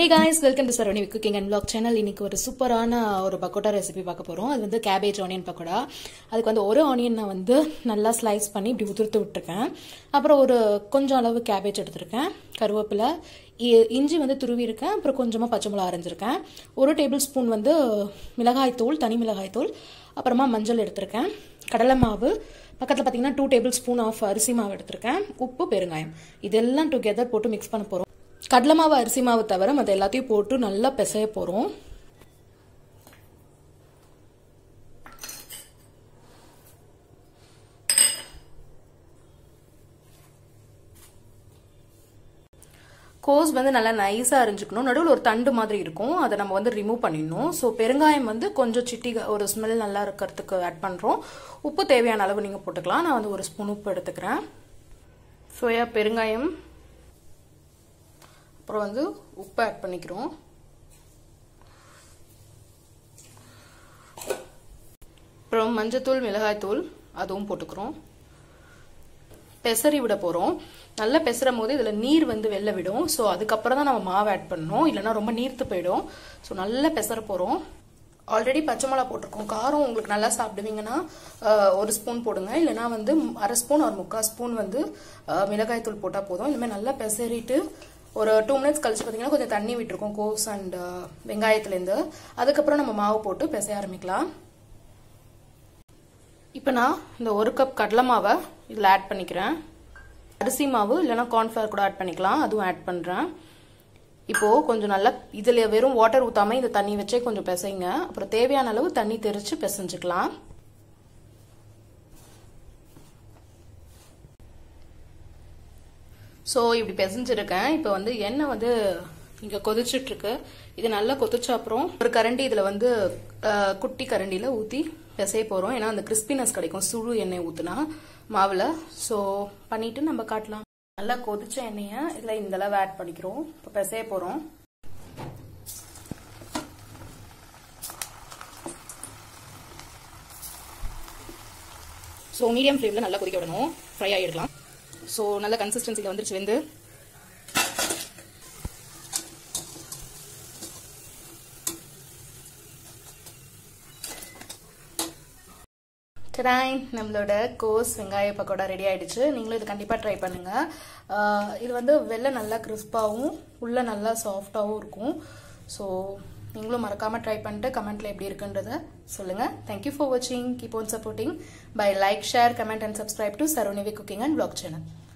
guys welcome to Saravani cooking and vlog channel இன்னைக்கு ஒரு சூப்பரான ஒரு பக்கோட்டா ரெசிபி பார்க்க போகிறோம் அது வந்து கேபேஜ் ஆனியன் பக்கோடா அதுக்கு வந்து ஒரு ஆனியன் நான் வந்து நல்லா ஸ்லைஸ் பண்ணி இப்படி உதிர்த்து விட்டுருக்கேன் அப்புறம் ஒரு கொஞ்சம் அளவு கேபேஜ் எடுத்திருக்கேன் கருவேப்பிலை இ- இஞ்சி வந்து துருவி இருக்கேன் அப்புறம் கொஞ்சமாக பச்சை மிளகா அரைஞ்சிருக்கேன் ஒரு டேபிள் ஸ்பூன் வந்து மிளகாய் தூள் தனி மிளகாய் தூள் அப்புறமா மஞ்சள் எடுத்திருக்கேன் கடலை மாவு பக்கத்தில் பார்த்தீங்கன்னா டூ டேபிள் ஸ்பூன் ஆஃப் அரிசி மாவு எடுத்திருக்கேன் உப்பு பெருங்காயம் இதெல்லாம் டுகெதர் போட்டு மிக்ஸ் பண்ண போகிறோம் கடலை மாவு அரிசி மாவு தவிர மற்ற எல்லாத்தையும் போட்டு நல்லா பிசைய போகிறோம் கோஸ் வந்து நல்லா நைஸாக அரிஞ்சுக்கணும் நடுவில் ஒரு தண்டு மாதிரி இருக்கும் அதை நம்ம வந்து ரிமூவ் பண்ணிடணும் ஸோ பெருங்காயம் வந்து கொஞ்சம் சிட்டி ஒரு ஸ்மெல் நல்லா இருக்கிறதுக்கு ஆட் பண்ணுறோம் உப்பு தேவையான அளவு நீங்கள் போட்டுக்கலாம் நான் வந்து ஒரு ஸ்பூன் உப்பு எடுத்துக்கிறேன் சோயா பெருங்காயம் அப்புறம் வந்து உப்பு ஆட் பண்ணிக்கிறோம் அப்புறம் மஞ்சத்தூள் மிளகாய்த்தூள் அதுவும் போட்டுக்கிறோம் பெசரி விட போகிறோம் நல்லா பெசரும் போது இதில் நீர் வந்து வெளில விடும் ஸோ அதுக்கப்புறம் தான் நம்ம மாவு ஆட் பண்ணணும் இல்லைன்னா ரொம்ப நீர்த்து போயிடும் ஸோ நல்லா பெசர போகிறோம் ஆல்ரெடி பச்சை மிளகா போட்டிருக்கோம் காரம் உங்களுக்கு நல்லா சாப்பிடுவீங்கன்னா ஆஹ், ஒரு ஸ்பூன் போடுங்க இல்லைன்னா வந்து அரை ஸ்பூன் ஒரு முக்கால் ஸ்பூன் வந்து ஆஹ், மிளகாய்த்தூள் போட்டால் போதும் இனிமேல் நல்லா பெசரிட்டு ஒரு டூ மினிட்ஸ் கழிச்சு பார்த்தீங்கன்னா கொஞ்சம் தண்ணி விட்டுருக்கோம் கோஸ் அண்ட் வெங்காயத்துலேருந்து அதுக்கப்புறம் நம்ம மாவு போட்டு பிசைய ஆரம்பிக்கலாம் இப்போ நான் இந்த ஒரு கப் கடலை மாவை இதில் ஆட் பண்ணிக்கிறேன் அரிசி மாவு இல்லைனா கார்ன்ஃப்ளவர் கூட ஆட் பண்ணிக்கலாம் அதுவும் ஆட் பண்ணுறேன் இப்போது கொஞ்சம் நல்லா இதில் வெறும் வாட்டர் ஊற்றாமல் இந்த தண்ணி வச்சே கொஞ்சம் பிசைங்க அப்புறம் தேவையான அளவு தண்ணி தெரிச்சு பிசைஞ்சுக்கலாம் ஸோ இப்படி பிசைஞ்சிருக்கேன் இப்போ வந்து எண்ணெய் வந்து இங்கே கொதிச்சுட்டு இருக்கு இது நல்லா கொதிச்ச அப்புறம் ஒரு கரண்டி இதில் வந்து அஹ், குட்டி கரண்டியில் ஊற்றி பிசைய போகிறோம் ஏன்னா அந்த கிறிஸ்பினஸ் கிடைக்கும் சுழு எண்ணெய் ஊற்றுனா மாவில் ஸோ பண்ணிட்டு நம்ம காட்டலாம் நல்லா கொதிச்ச எண்ணெயை இதில் இந்த அளவு ஆட் பண்ணிக்கிறோம் இப்போ பிசைய போகிறோம் ஸோ மீடியம் ஃப்ளேமில் நல்லா கொதிக்க விடணும் ஃப்ரை ஆகிடலாம் ஸோ நல்ல கன்சிஸ்டன்சியில் வந்துருச்சு வெந்து டடாய் நம்மளோட கோஸ் வெங்காய பக்கோடா ரெடி ஆயிடுச்சு நீங்களும் இது கண்டிப்பாக ட்ரை பண்ணுங்க ஆஹ் இது வந்து வெளில நல்லா கிறிஸ்பாகவும் உள்ள நல்லா சாஃப்டாகவும் இருக்கும் ஸோ நீங்களும் மறக்காம ட்ரை பண்ணிட்டு கமெண்ட்ல எப்படி இருக்குன்றத சொல்லுங்க தேங்க்யூ ஃபார் வாட்சிங் keep on supporting bye like share comment and subscribe to Saronivi cooking and vlog channel